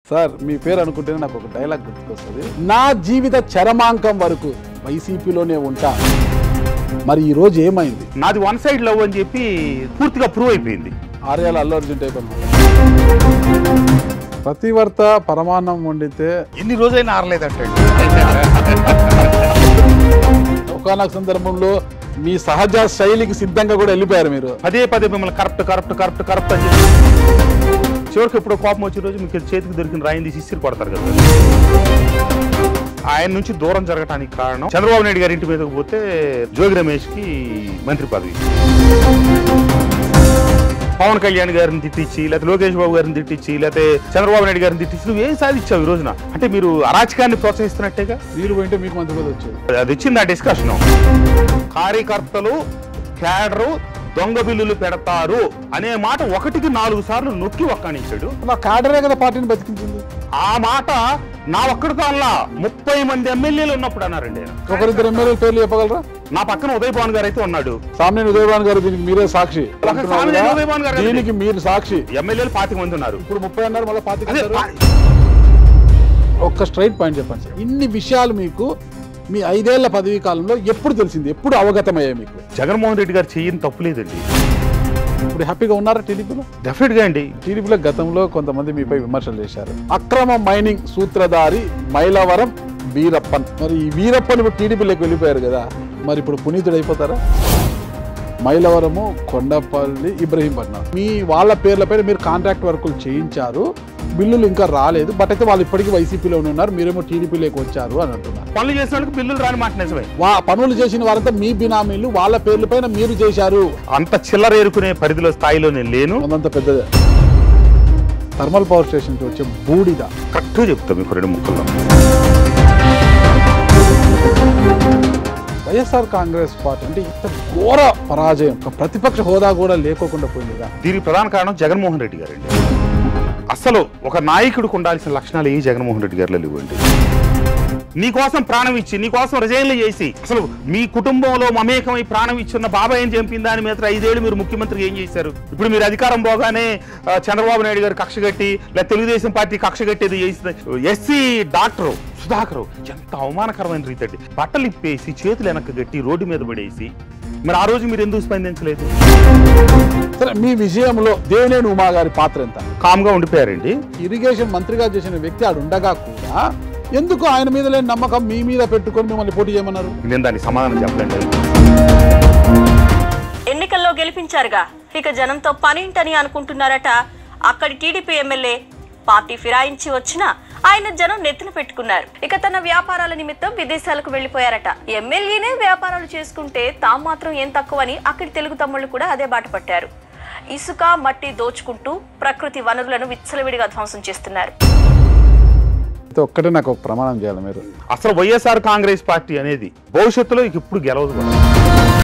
Sir మీ పేరు అనుకుంటేనే నాకు ఒక డైలాగ్ గుర్తుకొస్తుంది నా జీవిత చరమాంకం వరకు వైసీపీలోనే ఉంటా మరి ఈ రోజు ఏమైంది నాది వన్ సైడ్ లవ్ అని చెప్పి పూర్తిగా ప్రూవ్ అయిపోయింది ఆర్యాల అల్లు అర్జున్ టైప్ అనమాట ప్రతివర్త పరమాన్నం వండితే ఎన్ని రోజైనా ఆరలేదంటే ఒకనొక సందర్భంలో మీ సహజ శైలికి సిద్ధంగా కూడా వెళ్ళిపోయారు మీరు పదే పదే మిమ్మల్ని కరప్ట్ కరప్ట్ కరప్ట్ కరప్ట్ అని చెప్పి చివరికి ఎప్పుడో కోపం వచ్చిన రోజు మీకు చేతికి దొరికిన రాయిని తీసి ఇసిరి కొడతారు కదా ఆయన నుంచి దూరం జరగడానికి కారణం చంద్రబాబు నాయుడు గారి ఇంటి మీదకి పోతే జోగి రమేష్ కి మంత్రి పదవి పవన్ కళ్యాణ్ గారిని తిట్టించి లేకపోతే లోకేష్ బాబు గారిని తిట్టించి లేకపోతే చంద్రబాబు నాయుడు గారిని తిట్టించి నువ్వు ఏం సాధించావు ఈ రోజున అంటే మీరు అరాచకాన్ని ప్రోత్సహిస్తున్నట్టేగా మీరు పోయింటే మీకు మంచి కూడా వచ్చేది అది వచ్చింది ఆ డిస్కషన్ కార్యకర్తలు క్యాడరు దొంగ బిల్లులు పెడతారు అనే మాట ఒకటికి నాలుగు సార్లు నొక్కి ఒక్కనిచ్చాడు నా కాడరే కదా పార్టీని బతికించింది ఆ మాట నా ఒక్కడితో అలా ముప్పై మంది ఎమ్మెల్యేలు ఉన్నప్పుడు అన్నారండి ఆయన. ఒకరిద్దరు ఎమ్మెల్యే పేర్లు చెప్పగలరా నా పక్కన ఉదయ్ పవన్ గారు అయితే ఉన్నాడు సామినేని ఉదయభాన్ గారు దీనికి మీరే సాక్షి ఒక సామినేని ఉదయభాన్ గారు కదండి. దీనికి మీరు సాక్షి ఎమ్మెల్యేలు పాతిక మంది ఉన్నారు ఇప్పుడు ముప్పై అన్నారు మళ్ళీ పాతిక అదే అంటారు. పా- ఒక్క స్ట్రైట్ పాయింట్ చెప్పండి సార్ ఇన్ని విషయాలు మీకు మీ ఐదేళ్ల పదవీ కాలంలో ఎప్పుడు తెలిసింది ఎప్పుడు అవగతమయ్యాయి మీకు జగన్మోహన్ రెడ్డి గారు చెయ్యని తప్పు లేదండి ఇప్పుడు హ్యాపీగా ఉన్నారా టీడీపీలో డెఫినెట్ గా అండి టీడీపీలో గతంలో కొంతమంది మీపై విమర్శలు చేశారు అక్రమ మైనింగ్ సూత్రధారి మైలవరం వీరప్పన్ మరి ఈ వీరప్పన్ ఇప్పుడు టీడీపీలోకి వెళ్ళిపోయారు కదా మరి ఇప్పుడు పునీతుడు అయిపోతారా మైలవరము కొండపల్లి ఇబ్రహీంపట్నం మీ వాళ్ళ పేర్లపైన మీరు కాంట్రాక్ట్ వర్కులు చేయించారు బిల్లులు ఇంకా రాలేదు బట్ అయితే వాళ్ళు ఇప్పటికీ వైసీపీలోనే ఉన్నారు మీరేమో టీడీపీలోకి వచ్చారు అని అంటున్నారు పనులు చేసిన వాళ్ళకి బిల్లులు రాని మాట నిజమే వా పనులు చేసిన వారంతా మీ బినామీలు వాళ్ళ పేర్లపైన మీరు చేశారు అంత చిల్లర ఏరుకునే పరిధిలో స్థాయిలో నేను లేను అదంత పెద్దదే థర్మల్ పవర్ స్టేషన్ నుంచి వచ్చే బూడిద కరెక్ట్గా చెప్తా మీకు రెండు ముక్కల్లో వైఎస్ఆర్ కాంగ్రెస్ పార్టీ అంటే ఇంత ఘోర పరాజయం ఒక ప్రతిపక్ష హోదా కూడా లేకోకుండా పోయిందిగా దీనికి ప్రధాన కారణం జగన్మోహన్ రెడ్డి గారండి అసలు ఒక నాయకుడికి ఉండాల్సిన లక్షణాలు ఏ జగన్మోహన్ రెడ్డి గారిలో లేవండి నీకోసం ప్రాణం ఇచ్చి నీకోసం రిజైన్లు చేసి అసలు మీ కుటుంబంలో మమేకమై ప్రాణం ఇచ్చిన బాబాయ్ ఏం చంపిన దాని మీద ఐదేళ్ళు మీరు ముఖ్యమంత్రి ఏం చేశారు ఇప్పుడు మీరు అధికారం పోగానే ఆ, చంద్రబాబు నాయుడు గారు కక్ష కట్టి లేదా తెలుగుదేశం పార్టీ కక్ష కట్టేది చేసింది ఎస్సీ డాక్టరు సుధాకరు ఎంత అవమానకరమైన రీతి అండి బట్టలు ఇప్పేసి చేతులు వెనక్కి కట్టి రోడ్డు మీద పడేసి మరి ఆ రోజు మీరు ఎందుకు స్పందించలేదు సరే మీ విజయంలో దేవినేని ఉమా గారి పాత్ర ఎంత కామ్గా ఉండిపోయారండి ఇరిగేషన్ మంత్రిగా చేసిన వ్యక్తి ఆడు ఉండగా కూడా ఎందుకు ఆయన మీద లేని నమ్మకం మీ మీద పెట్టుకొని మిమ్మల్ని పోటీ చేయమన్నారు నేను దానికి సమాధానం చెప్పలేండి ఎన్నికల్లో గెలిపించారుగా ఇక జనంతో పనింటని అనుకుంటున్నారట అక్కడి టీడీపీ ఎమ్మెల్యే పార్టీ ఫిరాయించి వచ్చినా ఆయన జనం నెత్తిన పెట్టుకున్నారు ఇక తన వ్యాపారాల నిమిత్తం విదేశాలకు వెళ్లిపోయారట ఎమ్మెల్యేనే వ్యాపారాలు చేసుకుంటే తాము మాత్రం ఏం తక్కువని అక్కడి తెలుగు తమ్ముళ్ళు కూడా అదే బాట పట్టారు ఇసుక మట్టి దోచుకుంటూ ప్రకృతి వనరులను విచ్చలవిడిగా ధ్వంసం చేస్తున్నారు అయితే ఒక్కటే నాకు ఒక ప్రమాణం చేయాలి మీరు అసలు వైఎస్ఆర్ కాంగ్రెస్ పార్టీ అనేది భవిష్యత్తులో ఇక ఇప్పుడు గెలవదు కూడా